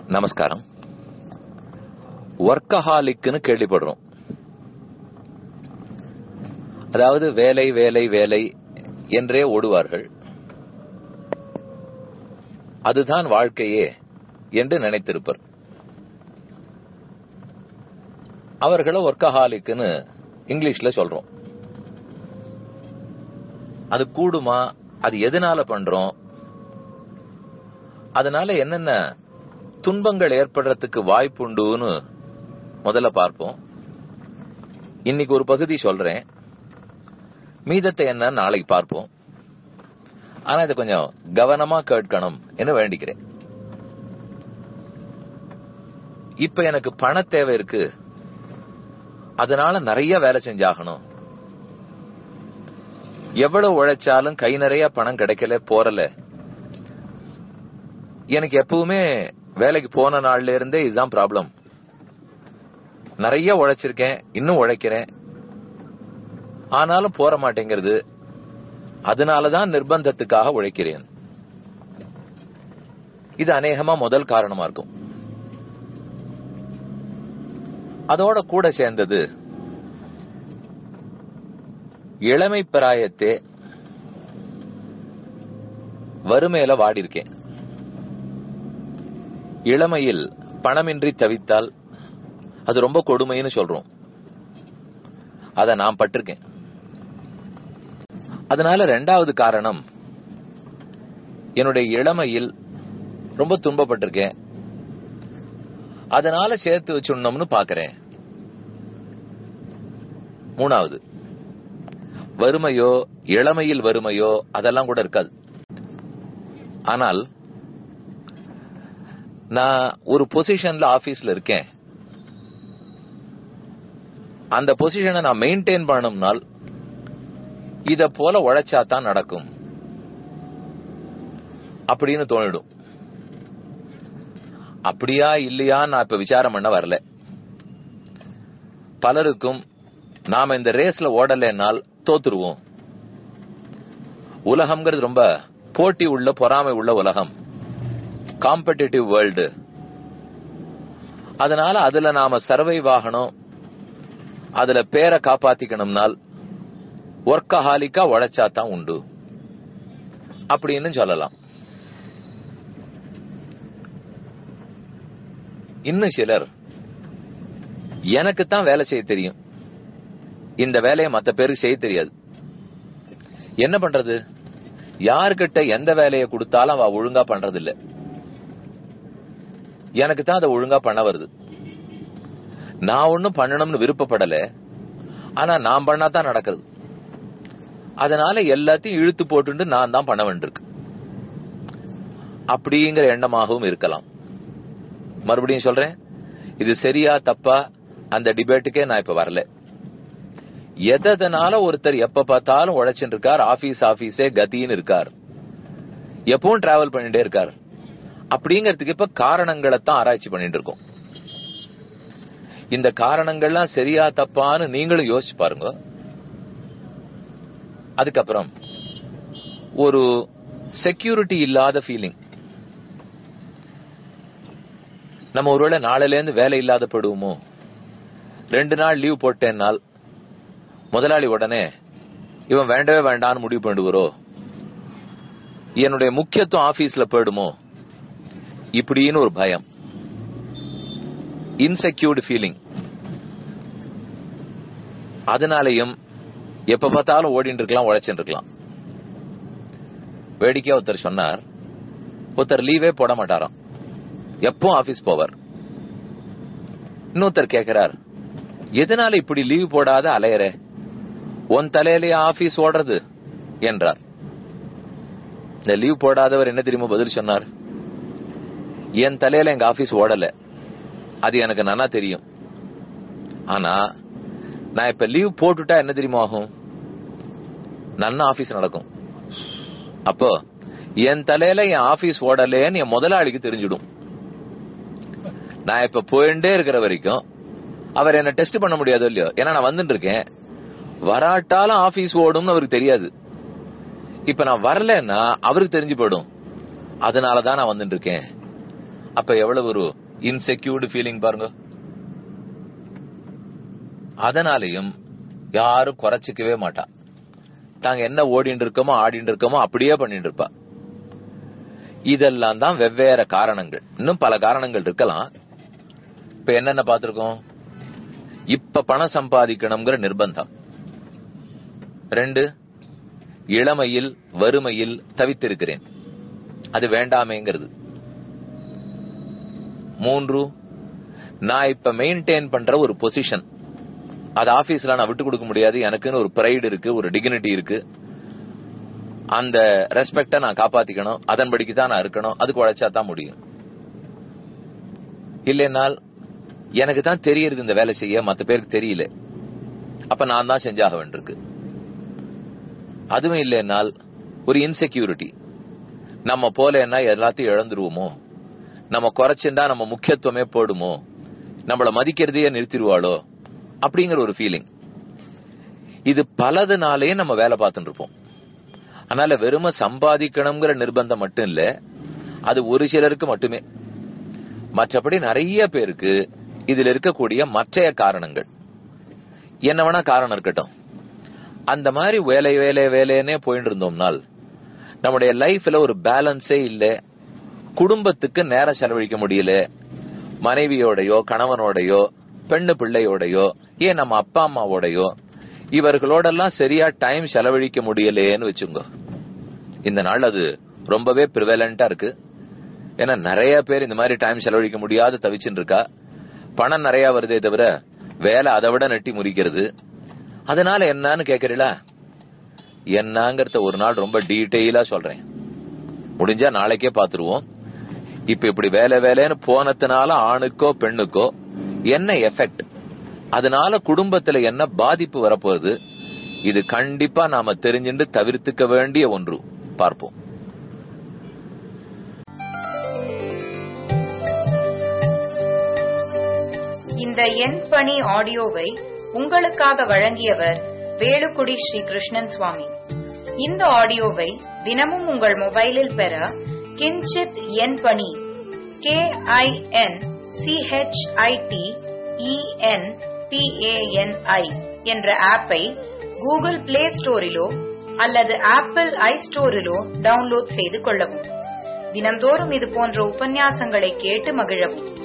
நமஸ்காரம் ஒர்க்கஹாலிக்னு கேள்விப்படுறோம் அதாவது வேலை வேலை வேலை என்றே ஓடுவார்கள் அதுதான் வாழ்க்கையே என்று நினைத்திருப்பர் அவர்களை ஒர்க்கஹாலிக்னு இங்கிலீஷ்ல சொல்றோம் அது கூடுமா அது எதனால பண்றோம் அதனால என்னென்ன துன்பங்கள் ஏற்படுறதுக்கு வாய்ப்புண்டுன்னு முதல்ல பார்ப்போம் இன்னைக்கு ஒரு பகுதி சொல்றேன் மீதத்தை என்ன நாளைக்கு பார்ப்போம் ஆனா இதை கொஞ்சம் கவனமா கேட்கணும் என்று வேண்டிக்கிறேன் இப்ப எனக்கு பண தேவை இருக்கு அதனால நிறைய வேலை செஞ்சாகணும் எவ்வளவு உழைச்சாலும் கை நிறைய பணம் கிடைக்கல போறல எனக்கு எப்பவுமே வேலைக்கு போன நாள்ல இருந்தே இதுதான் ப்ராப்ளம் நிறைய உழைச்சிருக்கேன் இன்னும் உழைக்கிறேன் ஆனாலும் போற மாட்டேங்கிறது அதனாலதான் நிர்பந்தத்துக்காக உழைக்கிறேன் இது அநேகமா முதல் காரணமா இருக்கும் அதோட கூட சேர்ந்தது இளமை பிராயத்தே வறுமையில வாடி இருக்கேன் இளமையில் பணமின்றி தவித்தால் அது ரொம்ப கொடுமைன்னு சொல்றோம் அத நான் பட்டிருக்கேன் அதனால ரெண்டாவது காரணம் என்னுடைய இளமையில் ரொம்ப துன்பப்பட்டிருக்கேன் அதனால சேர்த்து வச்சுடணும்னு பாக்குறேன் மூணாவது வறுமையோ இளமையில் வறுமையோ அதெல்லாம் கூட இருக்காது ஆனால் நான் ஒரு பொசிஷன்ல ஆபீஸ்ல இருக்கேன் அந்த பொசிஷனை நான் மெயின்டைன் பண்ணணும்னால் இத போல உழைச்சா தான் நடக்கும் அப்படின்னு தோணிடும் அப்படியா இல்லையா நான் இப்ப விசாரம் பண்ண வரல பலருக்கும் நாம இந்த ரேஸ்ல ஓடலைன்னால் தோத்துருவோம் உலகம்ங்கிறது ரொம்ப போட்டி உள்ள பொறாமை உள்ள உலகம் காம்படிட்டிவ் வேர்ல்டு அதனால அதுல நாம சர்வைவ் ஆகணும் அதுல பேரை காப்பாத்திக்கணும்னால் ஒர்க்கஹாலிக்கா உழைச்சா தான் உண்டு அப்படின்னு சொல்லலாம் இன்னும் சிலர் எனக்கு தான் வேலை செய்ய தெரியும் இந்த வேலையை மத்த பேருக்கு செய்ய தெரியாது என்ன பண்றது யாருக்கிட்ட எந்த வேலையை கொடுத்தாலும் அவ ஒழுங்கா பண்றது இல்ல எனக்கு தான் அதை ஒழுங்கா பண்ண வருது நான் ஒன்னும் பண்ணணும்னு விருப்பப்படல ஆனா நான் பண்ணா தான் நடக்கிறது அதனால எல்லாத்தையும் இழுத்து போட்டு நான் தான் பண்ண வேண்டியிருக்கு அப்படிங்கிற எண்ணமாகவும் இருக்கலாம் மறுபடியும் சொல்றேன் இது சரியா தப்பா அந்த டிபேட்டுக்கே நான் இப்ப வரல எதனால ஒருத்தர் எப்ப பார்த்தாலும் உழைச்சுட்டு இருக்கார் ஆபீஸ் ஆபீஸே கத்தின்னு இருக்கார் எப்பவும் டிராவல் பண்ணிட்டே இருக்கார் அப்படிங்கறதுக்கு இப்ப காரணங்களை தான் ஆராய்ச்சி பண்ணிட்டு இருக்கோம் இந்த காரணங்கள்லாம் சரியா தப்பான்னு நீங்களும் யோசிச்சு பாருங்க அதுக்கப்புறம் ஒரு செக்யூரிட்டி இல்லாத ஃபீலிங் நம்ம ஒருவேளை நாளையில இருந்து வேலை இல்லாத படுவோமோ ரெண்டு நாள் லீவ் போட்டேன்னால் முதலாளி உடனே இவன் வேண்டவே வேண்டான்னு முடிவு பண்ணுவாரோ என்னுடைய முக்கியத்துவம் ஆபீஸ்ல போயிடுமோ இப்படின்னு ஒரு பயம் இன்செக்யூர்டு ஃபீலிங் அதனாலையும் எப்ப பார்த்தாலும் ஓடிட்டு இருக்கலாம் உழைச்சிட்டு இருக்கலாம் வேடிக்கையா ஒருத்தர் சொன்னார் ஒருத்தர் லீவே போட மாட்டாராம் எப்போ ஆபீஸ் போவார் இன்னொருத்தர் கேட்கிறார் எதனால இப்படி லீவ் போடாத அலையற உன் தலையிலேயே ஆபீஸ் ஓடுறது என்றார் இந்த லீவ் போடாதவர் என்ன தெரியுமா பதில் சொன்னார் என் தலையில எங்க ஆபீஸ் ஓடல அது எனக்கு நன்னா தெரியும் ஆனா நான் இப்ப லீவ் போட்டுட்டா என்ன தெரியுமா ஆகும் நன்னா ஆபீஸ் நடக்கும் அப்போ என் தலையில என் ஆபீஸ் ஓடலேன்னு என் முதலாளிக்கு தெரிஞ்சிடும் நான் இப்ப போயிட்டே இருக்கிற வரைக்கும் அவர் என்ன டெஸ்ட் பண்ண முடியாது இல்லையோ ஏன்னா நான் வந்துட்டு இருக்கேன் வராட்டாலும் ஆபீஸ் ஓடும்னு அவருக்கு தெரியாது இப்ப நான் வரலன்னா அவருக்கு தெரிஞ்சு போயிடும் அதனாலதான் நான் வந்துட்டு இருக்கேன் அப்ப எவ்வளவு ஒரு இன்செக்யூர்டு ஃபீலிங் பாருங்க அதனாலையும் யாரும் குறைச்சிக்கவே மாட்டா தாங்க என்ன ஓடிட்டு இருக்கோமோ ஆடிட்டு இருக்கோமோ அப்படியே பண்ணிட்டு இருப்பா இதெல்லாம் தான் வெவ்வேறு காரணங்கள் இன்னும் பல காரணங்கள் இருக்கலாம் இப்ப என்னென்ன பார்த்திருக்கோம் இப்ப பணம் சம்பாதிக்கணுங்கிற நிர்பந்தம் ரெண்டு இளமையில் வறுமையில் தவித்திருக்கிறேன் அது வேண்டாமேங்கிறது மூன்று நான் இப்ப மெயின்டைன் பண்ற ஒரு பொசிஷன் அது ஆபீஸ்ல நான் விட்டு கொடுக்க முடியாது எனக்குன்னு ஒரு பிரைடு இருக்கு ஒரு டிக்னிட்டி இருக்கு அந்த ரெஸ்பெக்ட நான் காப்பாத்திக்கணும் அதன்படிக்கு தான் நான் இருக்கணும் அதுக்கு உழைச்சா தான் முடியும் இல்லைனால் எனக்கு தான் தெரியறது இந்த வேலை செய்ய மத்த பேருக்கு தெரியல அப்ப நான் தான் செஞ்சாக வேண்டியிருக்கு அதுவும் இல்லைனால் ஒரு இன்செக்யூரிட்டி நம்ம போல என்ன எல்லாத்தையும் இழந்துருவோமோ நம்ம குறைச்சுண்டா நம்ம முக்கியத்துவமே போடுமோ நம்மள மதிக்கிறதையே நிறுத்திடுவாளோ அப்படிங்கிற ஒரு ஃபீலிங் இது பலதுனாலே நம்ம வேலை பார்த்துட்டு இருப்போம் அதனால வெறும சம்பாதிக்கணுங்கிற நிர்பந்தம் மட்டும் இல்ல அது ஒரு சிலருக்கு மட்டுமே மற்றபடி நிறைய பேருக்கு இதுல இருக்கக்கூடிய மற்றைய காரணங்கள் என்ன வேணா காரணம் இருக்கட்டும் அந்த மாதிரி வேலை வேலை வேலைன்னே போயிட்டு இருந்தோம்னால் நம்முடைய லைஃப்ல ஒரு பேலன்ஸே இல்ல குடும்பத்துக்கு நேரம் செலவழிக்க முடியல மனைவியோடையோ கணவனோடையோ பெண்ணு பிள்ளையோடையோ ஏன் நம்ம அப்பா அம்மாவோடையோ இவர்களோடெல்லாம் சரியா டைம் செலவழிக்க முடியலையேன்னு வச்சுங்க இந்த நாள் அது ரொம்பவே ப்ரிவலண்டா இருக்கு ஏன்னா நிறைய பேர் இந்த மாதிரி டைம் செலவழிக்க முடியாத தவிச்சுட்டு இருக்கா பணம் நிறைய வருதே தவிர வேலை அதை விட நெட்டி முறிக்கிறது அதனால என்னன்னு கேக்குறீங்களா என்னங்கறத ஒரு நாள் ரொம்ப டீட்டெயிலா சொல்றேன் முடிஞ்சா நாளைக்கே பாத்துருவோம் இப்ப இப்படி வேலை வேலைன்னு போனதுனால ஆணுக்கோ பெண்ணுக்கோ என்ன எஃபெக்ட் அதனால குடும்பத்துல என்ன பாதிப்பு வரப்போகுது இது கண்டிப்பா நாம தெரிஞ்சுட்டு தவிர்த்துக்க வேண்டிய ஒன்று பார்ப்போம் இந்த எண் பணி ஆடியோவை உங்களுக்காக வழங்கியவர் வேலுக்குடி ஸ்ரீ கிருஷ்ணன் சுவாமி இந்த ஆடியோவை தினமும் உங்கள் மொபைலில் பெற கிஞ்சித் எண் பணி கே ஐ என் சிஹெச்ஐடி இஎன் பிஏஎன்ஐ என்ற ஆப்பை கூகுள் பிளே ஸ்டோரிலோ அல்லது ஆப்பிள் ஐ ஸ்டோரிலோ டவுன்லோட் செய்து கொள்ளவும் தினம்தோறும் இது போன்ற உபன்யாசங்களை கேட்டு மகிழவும்